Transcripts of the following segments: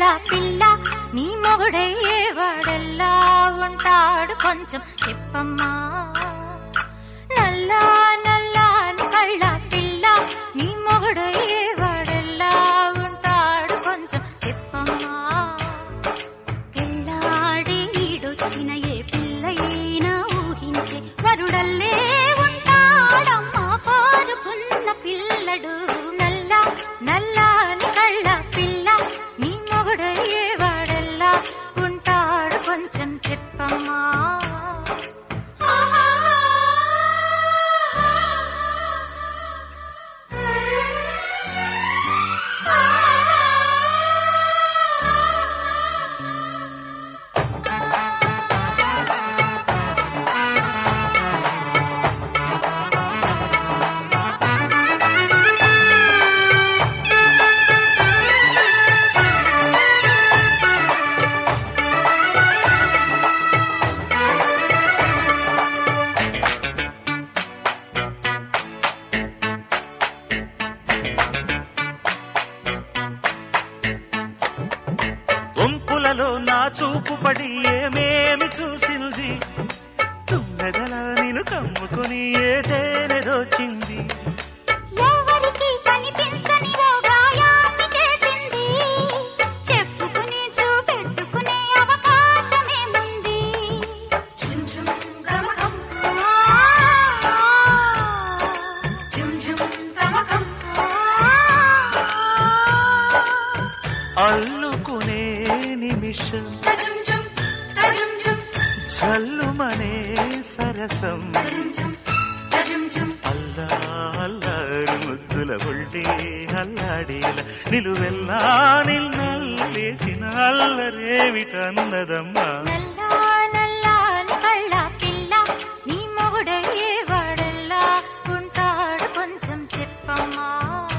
పిల్ల నీ మొగుడయ్యే వాడెల్లా ఉంటాడు కొంచెం చెప్పమ్మా నల్లా నల్లాని కళ్ళ పిల్ల నీ మొగుడయ్యే వాడెల్లా ఉంటాడు కొంచెం చెప్పమ్మా పిల్లాడి ఈడొచ్చిన ఏ పిల్లైనా ఊహించే వరుడల్లే ఉంటాడమ్మా కోరుకున్న పిల్లడు నల్ల నల్లాని కళ్ళ పిల్ల నీ మొగుడయ్యే వాడల్లా ఉంటాడు కొంచెం చెప్పమ్మా వంపులలో నా చూపు పడి ఏమేమి చూసింది తుమ్మెదల నిన్ను కమ్ముకుని ఏదేనే దోచింది ఎవరికి కనిపించని ఓ గాయాన్ని చేసింది చెప్పుకుని చూపెట్టుకునే అవకాశమేముంది ఝుమ్ ఝుమ్ గమగం. ఝుమ్ ఝుమ్ గమగం. అల్లుకునే నిమిషం తజుమ్ ఝుమ్, తజుమ్ ఝుమ్, చల్లుమనే సరసం తజుమ్ ఝుమ్, తజుమ్ ఝుమ్. అల్లా అల్లారు ముద్దుల ఒళ్ళే అల్లాడేల నిలువెల్లా నిన్నల్లేసిన అల్లరేమిటన్నదమ్మా నల్లా నల్లాని కళ్ళ పిల్ల నీ మొగుడయ్యే వాడల్లా ఉంటాడు కొంచెం చెప్పమ్మా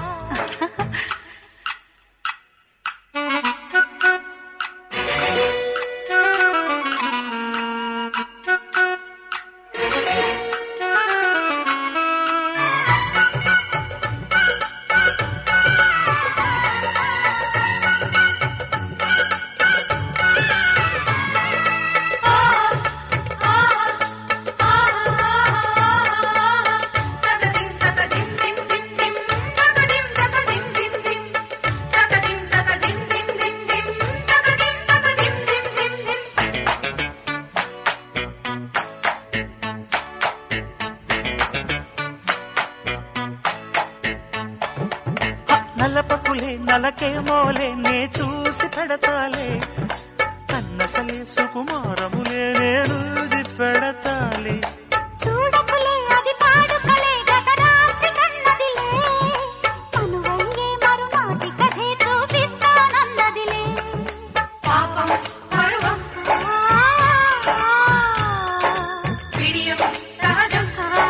నలపకులే నలకే మోలే నే చూసి పెడతాలే కన్నసలే సుకుమారములే నేను పెడతాలే చూడకులే అది పాడుకలే గత రాత్రి కన్నదిలే అనువయ్యే మరునాటి కథే చూపిస్తానన్నదిలే పాపం పరువం విడియం సహజం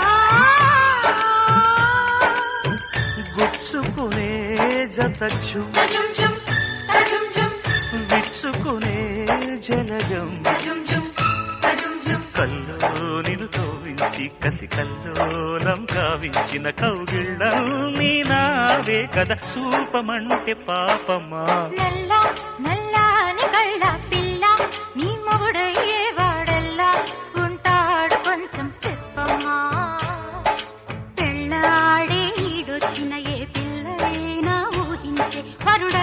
గుచ్చుకునే జతచ్చు తజుం జుం తజుం జుం విచ్చుకునే జలజం తజుం జుం తజుం జుం కల్లో నిన్ను తోవించి కసి కల్లోలం కావించిన కౌగిళ్ళం నీ నావే కదా చూపమంటే పాపమా నల్ల నల్లాని కళ్ళ పిల్ల నీ మొగుడయ్యే వాడల్లా ఉంటాడు కొంచెం చెప్పమ్మా పెళ్ళాడే ఈడొచ్చిన ఏ పిల్లైనా ఊహించే వరుడ